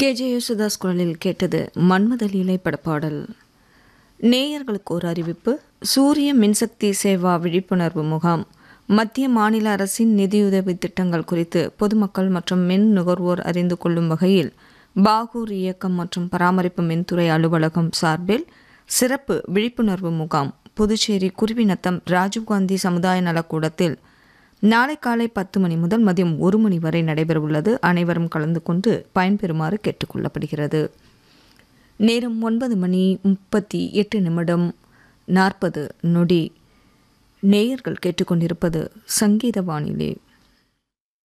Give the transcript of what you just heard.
K J Yesudas குரலில் கேட்டது மன்மதலீலை படப்பாடல் நேயர்களுக்கு ஒரு அறிவிப்பு சூரிய மின்சக்தி சேவா விழிப்புணர்வு முகாம் மத்திய மாநில அரசின் நிதியுதவி திட்டங்கள் குறித்து பொதுமக்கள் மற்றும் மின் நுகர்வோர் அறிந்து கொள்ளும் வகையில் பாகூர் இயக்கம் மற்றும் பராமரிப்பு மின்துறை அலுவலகம் சார்பில் சிறப்பு விழிப்புணர்வு முகாம் புதுச்சேரி குருவிநத்தம் ராஜீவ்காந்தி சமுதாய நலக்கூடத்தில் நாளை காலை பத்து மணி முதல் மதியம் ஒரு மணி வரை நடைபெறவுள்ளது அனைவரும் கலந்து கொண்டு பயன்பெறுமாறு கேட்டுக்கொள்ளப்படுகிறது நேரம் ஒன்பது மணி முப்பத்தி எட்டு நிமிடம் நாற்பது நொடி நேயர்கள் கேட்டுக்கொண்டிருப்பது சங்கீத வானிலை